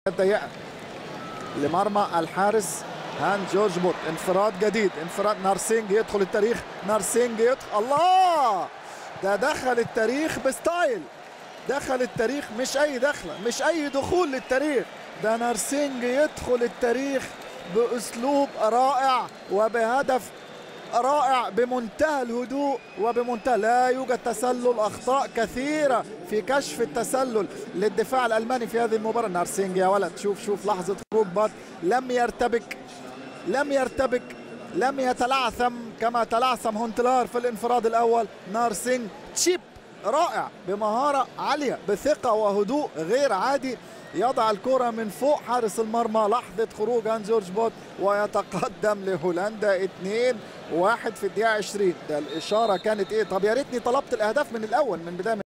الضيقة لمرمى الحارس هان جورج بوت انفراد جديد انفراد نارسينج يدخل التاريخ نارسينج يدخل الله ده دخل التاريخ بستايل دخل التاريخ مش اي دخلة مش اي دخول للتاريخ ده نارسينج يدخل التاريخ باسلوب رائع وبهدف رائع بمنتهى الهدوء وبمنتهى لا يوجد تسلل اخطاء كثيره في كشف التسلل للدفاع الالماني في هذه المباراه نارسينج يا ولد شوف شوف لحظه خروج بات لم يرتبك لم يرتبك لم يتلعثم كما تلعثم هونتلار في الانفراد الاول نارسينج تشيب رائع بمهاره عاليه بثقه وهدوء غير عادي يضع الكرة من فوق حارس المرمى لحظة خروج هان جورج بوت ويتقدم لهولندا 2 1 في الدقيقة 20 ده الإشارة كانت إيه طب يا ريتني طلبت الأهداف من الأول من بداية